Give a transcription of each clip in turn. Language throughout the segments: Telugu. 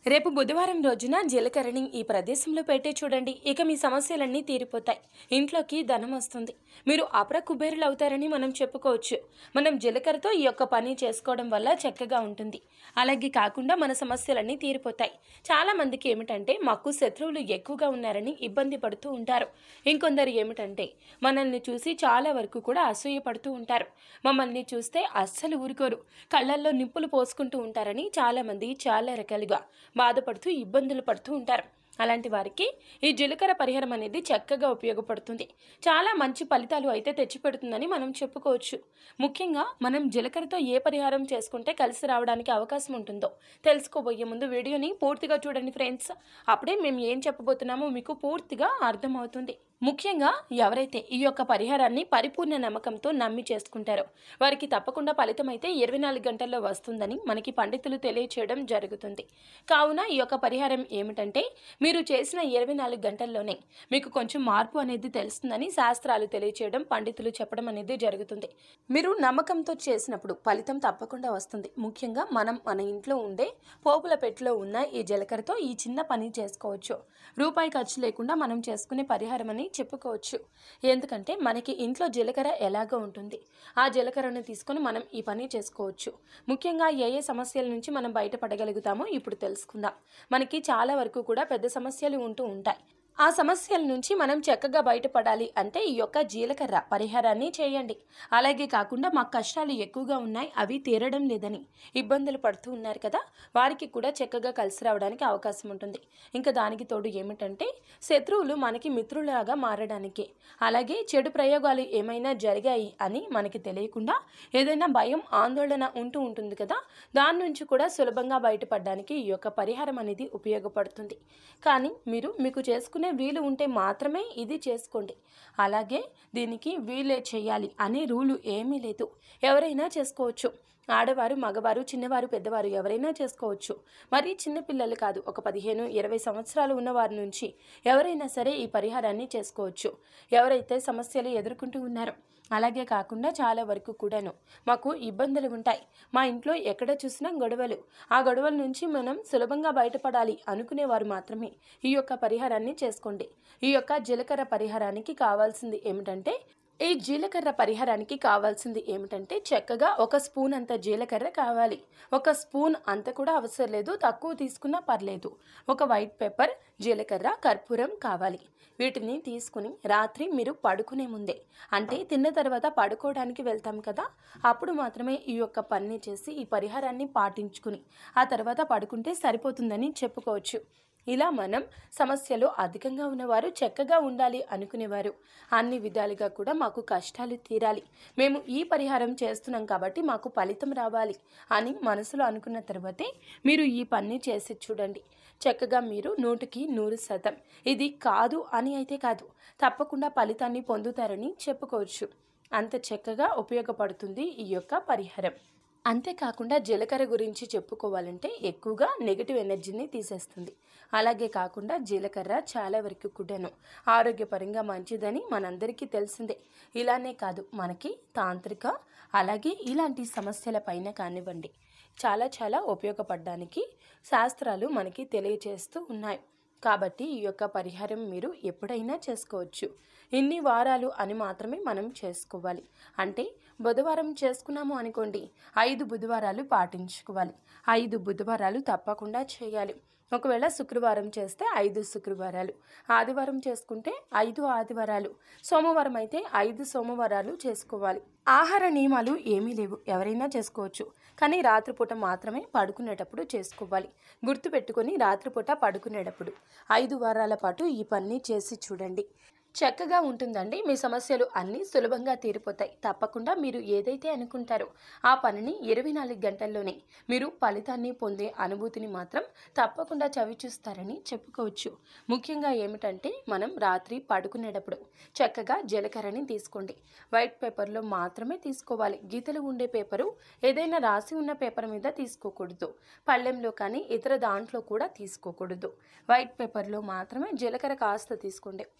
రేపు బుధవారం రోజున జీలకర్రని ఈ ప్రదేశంలో పెట్టే చూడండి ఇక మీ సమస్యలన్నీ తీరిపోతాయి ఇంట్లోకి ధనం వస్తుంది మీరు అపర కుబేరులు అవుతారని మనం చెప్పుకోవచ్చు మనం జీలకర్రతో ఈ యొక్క పని చేసుకోవడం వల్ల చక్కగా ఉంటుంది అలాగే కాకుండా మన సమస్యలన్నీ తీరిపోతాయి చాలా మందికి ఏమిటంటే మాకు శత్రువులు ఎక్కువగా ఉన్నారని ఇబ్బంది పడుతూ ఉంటారు ఇంకొందరు ఏమిటంటే మనల్ని చూసి చాలా వరకు కూడా అసూయ పడుతూ ఉంటారు మమ్మల్ని చూస్తే అస్సలు ఊరుకోరు కళ్ళల్లో నిప్పులు పోసుకుంటూ ఉంటారని చాలామంది చాలా రకాలుగా బాధపడుతూ ఇబ్బందులు పడుతూ ఉంటారు అలాంటి వారికి ఈ జీలకర్ర పరిహారం అనేది చక్కగా ఉపయోగపడుతుంది చాలా మంచి ఫలితాలు అయితే తెచ్చిపెడుతుందని మనం చెప్పుకోవచ్చు ముఖ్యంగా మనం జీలకర్రతో ఏ పరిహారం చేసుకుంటే కలిసి రావడానికి అవకాశం ఉంటుందో తెలుసుకోబోయే ముందు వీడియోని పూర్తిగా చూడండి ఫ్రెండ్స్ అప్పుడే మేము ఏం చెప్పబోతున్నామో మీకు పూర్తిగా అర్థమవుతుంది ముఖ్యంగా ఎవరైతే ఈ యొక్క పరిహారాన్ని పరిపూర్ణ నమ్మకంతో నమ్మి చేసుకుంటారో వారికి తప్పకుండా ఫలితం అయితే ఇరవై నాలుగు గంటల్లో వస్తుందని మనకి పండితులు తెలియచేయడం జరుగుతుంది కావున ఈ యొక్క పరిహారం ఏమిటంటే మీరు చేసిన ఇరవై నాలుగు గంటల్లోనే మీకు కొంచెం మార్పు అనేది తెలుస్తుందని శాస్త్రాలు తెలియచేయడం పండితులు చెప్పడం అనేది జరుగుతుంది మీరు నమ్మకంతో చేసినప్పుడు ఫలితం తప్పకుండా వస్తుంది ముఖ్యంగా మనం మన ఇంట్లో ఉండే పోపుల పెట్టెలో ఉన్న ఈ జీలకర్రతో ఈ చిన్న పని చేసుకోవచ్చు రూపాయి ఖర్చు లేకుండా మనం చేసుకునే పరిహారం అని చెప్పుకోవచ్చు ఎందుకంటే మనకి ఇంట్లో జీలకర్ర ఎలాగో ఉంటుంది ఆ జీలకర్రను తీసుకొని మనం ఈ పని చేసుకోవచ్చు ముఖ్యంగా ఏ ఏ సమస్యల నుంచి మనం బయటపడగలుగుతామో ఇప్పుడు తెలుసుకుందాం మనకి చాలా వరకు కూడా పెద్ద సమస్యలు ఉంటూ ఉంటాయి ఆ సమస్యల నుంచి మనం చక్కగా బయటపడాలి అంటే ఈ యొక్క జీలకర్ర పరిహారాన్ని చేయండి అలాగే కాకుండా మాకు కష్టాలు ఎక్కువగా ఉన్నాయి అవి తీరడం లేదని ఇబ్బందులు పడుతూ ఉన్నారు కదా వారికి కూడా చక్కగా కలిసి రావడానికి అవకాశం ఉంటుంది ఇంకా దానికి తోడు ఏమిటంటే శత్రువులు మనకి మిత్రులాగా మారడానికి అలాగే చెడు ప్రయోగాలు ఏమైనా జరిగాయి అని మనకి తెలియకుండా ఏదైనా భయం ఆందోళన ఉంటూ ఉంటుంది కదా దాని నుంచి కూడా సులభంగా బయటపడడానికి ఈ యొక్క పరిహారం అనేది ఉపయోగపడుతుంది కానీ మీరు మీకు చేసుకునే వీలు ఉంటే మాత్రమే ఇది చేసుకోండి అలాగే దీనికి వీలే చేయాలి అనే రూలు ఏమీ లేదు ఎవరైనా చేసుకోవచ్చు ఆడవారు మగవారు చిన్నవారు పెద్దవారు ఎవరైనా చేసుకోవచ్చు మరి చిన్నపిల్లలు కాదు ఒక పదిహేను ఇరవై సంవత్సరాలు ఉన్న వారి నుంచి ఎవరైనా సరే ఈ పరిహారాన్ని చేసుకోవచ్చు ఎవరైతే సమస్యలు ఎదుర్కొంటూ ఉన్నారో అలాగే కాకుండా చాలా వరకు కూడాను మాకు ఇబ్బందులు ఉంటాయి మా ఇంట్లో ఎక్కడ చూసినా గొడవలు ఆ గొడవల నుంచి మనం సులభంగా బయటపడాలి అనుకునేవారు మాత్రమే ఈ యొక్క పరిహారాన్ని చేసుకోండి ఈ యొక్క జీలకర్ర పరిహారానికి కావాల్సింది ఏమిటంటే ఈ జీలకర్ర పరిహారానికి కావాల్సింది ఏమిటంటే చక్కగా ఒక స్పూన్ అంత జీలకర్ర కావాలి ఒక స్పూన్ అంత కూడా అవసరం లేదు తక్కువ తీసుకున్నా పర్లేదు ఒక వైట్ పెప్పర్ జీలకర్ర కర్పూరం కావాలి వీటిని తీసుకుని రాత్రి మీరు పడుకునే ముందే అంటే తిన్న తర్వాత పడుకోవడానికి వెళ్తాం కదా అప్పుడు మాత్రమే ఈ యొక్క పని చేసి ఈ పరిహారాన్ని పాటించుకుని ఆ తర్వాత పడుకుంటే సరిపోతుందని చెప్పుకోవచ్చు ఇలా మనం సమస్యలు అధికంగా ఉన్నవారు చక్కగా ఉండాలి అనుకునేవారు అన్ని విధాలుగా కూడా మాకు కష్టాలు తీరాలి మేము ఈ పరిహారం చేస్తున్నాం కాబట్టి మాకు ఫలితం రావాలి అని మనసులో అనుకున్న తర్వాతే మీరు ఈ పని చేసి చూడండి చక్కగా మీరు నూటికి నూరు శాతం ఇది కాదు అని అయితే కాదు తప్పకుండా ఫలితాన్ని పొందుతారని చెప్పుకోవచ్చు అంత చక్కగా ఉపయోగపడుతుంది ఈ యొక్క పరిహారం అంతేకాకుండా జీలకర్ర గురించి చెప్పుకోవాలంటే ఎక్కువగా నెగిటివ్ ఎనర్జీని తీసేస్తుంది అలాగే కాకుండా జీలకర్ర చాలా వరకు కూడాను ఆరోగ్యపరంగా మంచిదని మనందరికీ తెలిసిందే ఇలానే కాదు మనకి తాంత్రిక అలాగే ఇలాంటి సమస్యల పైన కానివ్వండి చాలా చాలా ఉపయోగపడడానికి శాస్త్రాలు మనకి తెలియచేస్తూ ఉన్నాయి కాబట్టి ఈ యొక్క పరిహారం మీరు ఎప్పుడైనా చేసుకోవచ్చు ఇన్ని వారాలు అని మాత్రమే మనం చేసుకోవాలి అంటే బుధవారం చేసుకున్నాము అనుకోండి ఐదు బుధవారాలు పాటించుకోవాలి ఐదు బుధవారాలు తప్పకుండా చేయాలి ఒకవేళ శుక్రవారం చేస్తే ఐదు శుక్రవారాలు ఆదివారం చేసుకుంటే ఐదు ఆదివారాలు సోమవారం అయితే ఐదు సోమవారాలు చేసుకోవాలి ఆహార నియమాలు ఏమీ లేవు ఎవరైనా చేసుకోవచ్చు కానీ రాత్రిపూట మాత్రమే పడుకునేటప్పుడు చేసుకోవాలి గుర్తుపెట్టుకొని రాత్రిపూట పడుకునేటప్పుడు ఐదు వారాల పాటు ఈ పని చేసి చూడండి చక్కగా ఉంటుందండి మీ సమస్యలు అన్నీ సులభంగా తీరిపోతాయి తప్పకుండా మీరు ఏదైతే అనుకుంటారో ఆ పనిని ఇరవై నాలుగు గంటల్లోనే మీరు ఫలితాన్ని పొందే అనుభూతిని మాత్రం తప్పకుండా చవి చూస్తారని చెప్పుకోవచ్చు ముఖ్యంగా ఏమిటంటే మనం రాత్రి పడుకునేటప్పుడు చక్కగా జీలకర్రని తీసుకోండి వైట్ పేపర్లో మాత్రమే తీసుకోవాలి గీతలు ఉండే పేపరు ఏదైనా రాసి ఉన్న పేపర్ మీద తీసుకోకూడదు పళ్ళెంలో కానీ ఇతర దాంట్లో కూడా తీసుకోకూడదు వైట్ పేపర్లో మాత్రమే జీలకర్ర కాస్త తీసుకోండి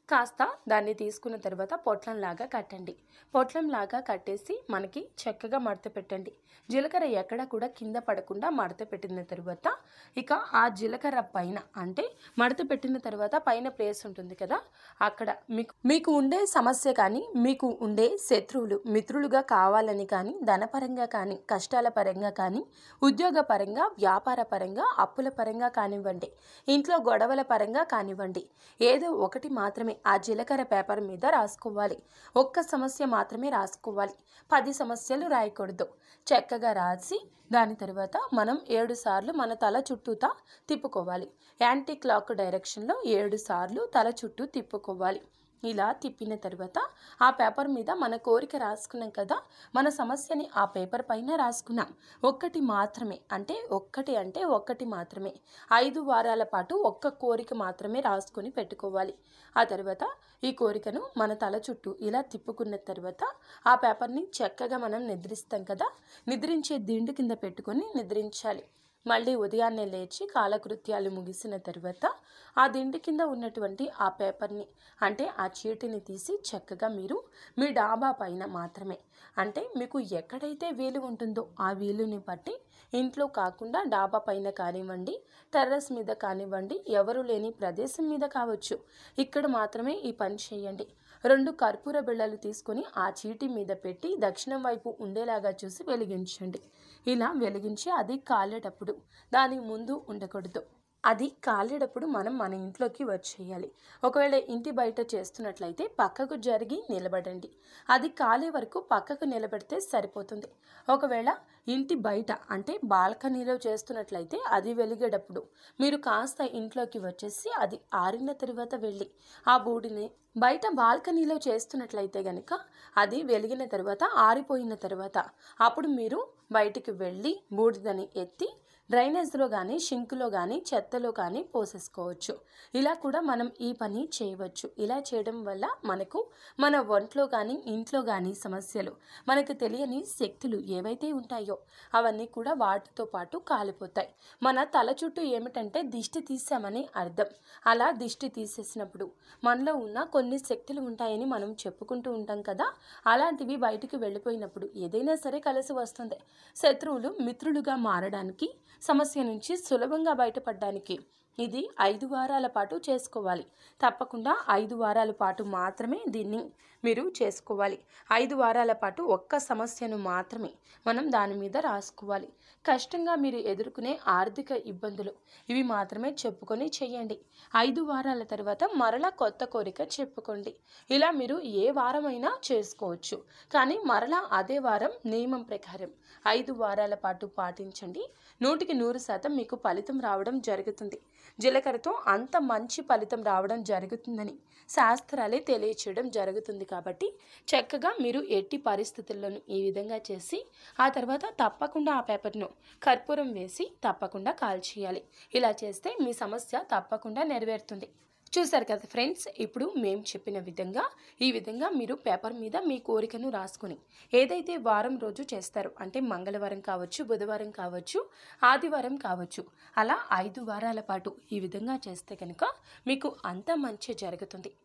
కాస్త దాన్ని తీసుకున్న తర్వాత పొట్లంలాగా కట్టండి పొట్లంలాగా కట్టేసి మనకి చక్కగా మడత పెట్టండి జీలకర్ర ఎక్కడ కూడా కింద పడకుండా మడత పెట్టిన తర్వాత ఇక ఆ జీలకర్ర పైన అంటే మడత పెట్టిన తర్వాత పైన ప్లేస్ ఉంటుంది కదా అక్కడ మీకు మీకు ఉండే సమస్య కానీ మీకు ఉండే శత్రువులు మిత్రులుగా కావాలని కానీ ధనపరంగా కానీ కష్టాల పరంగా కానీ ఉద్యోగ పరంగా వ్యాపార పరంగా అప్పుల పరంగా కానివ్వండి ఇంట్లో గొడవల పరంగా కానివ్వండి ఏదో ఒకటి మాత్రమే ఆ జీలకర్ర పేపర్ మీద రాసుకోవాలి ఒక్క సమస్య మాత్రమే రాసుకోవాలి పది సమస్యలు రాయకూడదు చక్కగా రాసి దాని తర్వాత మనం ఏడు సార్లు మన తల చుట్టూతా తిప్పుకోవాలి యాంటీ క్లాక్ డైరెక్షన్లో ఏడు సార్లు తల చుట్టూ తిప్పుకోవాలి ఇలా తిప్పిన తర్వాత ఆ పేపర్ మీద మన కోరిక రాసుకున్నాం కదా మన సమస్యని ఆ పేపర్ పైన రాసుకున్నాం ఒక్కటి మాత్రమే అంటే ఒక్కటి అంటే ఒక్కటి మాత్రమే ఐదు వారాల పాటు ఒక్క కోరిక మాత్రమే రాసుకొని పెట్టుకోవాలి ఆ తర్వాత ఈ కోరికను మన తల చుట్టూ ఇలా తిప్పుకున్న తర్వాత ఆ పేపర్ని చక్కగా మనం నిద్రిస్తాం కదా నిద్రించే దిండు కింద పెట్టుకొని నిద్రించాలి మళ్ళీ ఉదయాన్నే లేచి కాలకృత్యాలు ముగిసిన తర్వాత ఆ దిండి కింద ఉన్నటువంటి ఆ పేపర్ని అంటే ఆ చీటిని తీసి చక్కగా మీరు మీ డాబా పైన మాత్రమే అంటే మీకు ఎక్కడైతే వీలు ఉంటుందో ఆ వీలుని బట్టి ఇంట్లో కాకుండా డాబా పైన కానివ్వండి టెర్రస్ మీద కానివ్వండి ఎవరు లేని ప్రదేశం మీద కావచ్చు ఇక్కడ మాత్రమే ఈ పని చేయండి రెండు కర్పూర బిళ్ళలు తీసుకొని ఆ చీటి మీద పెట్టి దక్షిణం వైపు ఉండేలాగా చూసి వెలిగించండి ఇలా వెలిగించి అది కాలేటప్పుడు దాని ముందు ఉండకూడదు అది కాలేటప్పుడు మనం మన ఇంట్లోకి వచ్చేయాలి ఒకవేళ ఇంటి బయట చేస్తున్నట్లయితే పక్కకు జరిగి నిలబడండి అది కాలే వరకు పక్కకు నిలబెడితే సరిపోతుంది ఒకవేళ ఇంటి బయట అంటే బాల్కనీలో చేస్తున్నట్లయితే అది వెలిగేటప్పుడు మీరు కాస్త ఇంట్లోకి వచ్చేసి అది ఆరిన తర్వాత వెళ్ళి ఆ బూడిని బయట బాల్కనీలో చేస్తున్నట్లయితే గనుక అది వెలిగిన తర్వాత ఆరిపోయిన తర్వాత అప్పుడు మీరు బయటికి వెళ్ళి బూడిదని ఎత్తి డ్రైనేజ్లో కానీ షింకులో కానీ చెత్తలో కానీ పోసేసుకోవచ్చు ఇలా కూడా మనం ఈ పని చేయవచ్చు ఇలా చేయడం వల్ల మనకు మన ఒంట్లో కానీ ఇంట్లో కానీ సమస్యలు మనకు తెలియని శక్తులు ఏవైతే ఉంటాయో అవన్నీ కూడా వాటితో పాటు కాలిపోతాయి మన తల చుట్టూ ఏమిటంటే దిష్టి తీసామని అర్థం అలా దిష్టి తీసేసినప్పుడు మనలో ఉన్న కొన్ని శక్తులు ఉంటాయని మనం చెప్పుకుంటూ ఉంటాం కదా అలాంటివి బయటికి వెళ్ళిపోయినప్పుడు ఏదైనా సరే కలిసి వస్తుంది శత్రువులు మిత్రులుగా మారడానికి సమస్య నుంచి సులభంగా బయటపడడానికి ఇది ఐదు వారాల పాటు చేసుకోవాలి తప్పకుండా ఐదు వారాల పాటు మాత్రమే దీన్ని మీరు చేసుకోవాలి ఐదు వారాల పాటు ఒక్క సమస్యను మాత్రమే మనం దాని మీద రాసుకోవాలి కష్టంగా మీరు ఎదుర్కొనే ఆర్థిక ఇబ్బందులు ఇవి మాత్రమే చెప్పుకొని చేయండి ఐదు వారాల తర్వాత మరలా కొత్త కోరిక చెప్పుకోండి ఇలా మీరు ఏ వారమైనా చేసుకోవచ్చు కానీ మరలా అదే వారం నియమం ప్రకారం ఐదు వారాల పాటు పాటించండి నూటికి నూరు శాతం మీకు ఫలితం రావడం జరుగుతుంది జీలకర్రతో అంత మంచి ఫలితం రావడం జరుగుతుందని శాస్త్రాలే తెలియచేయడం జరుగుతుంది కాబట్టి చక్కగా మీరు ఎట్టి పరిస్థితుల్లోనూ ఈ విధంగా చేసి ఆ తర్వాత తప్పకుండా ఆ పేపర్ను కర్పూరం వేసి తప్పకుండా కాల్చేయాలి ఇలా చేస్తే మీ సమస్య తప్పకుండా నెరవేరుతుంది చూసారు కదా ఫ్రెండ్స్ ఇప్పుడు మేము చెప్పిన విధంగా ఈ విధంగా మీరు పేపర్ మీద మీ కోరికను రాసుకుని ఏదైతే వారం రోజు చేస్తారో అంటే మంగళవారం కావచ్చు బుధవారం కావచ్చు ఆదివారం కావచ్చు అలా ఐదు వారాల పాటు ఈ విధంగా చేస్తే కనుక మీకు అంత మంచి జరుగుతుంది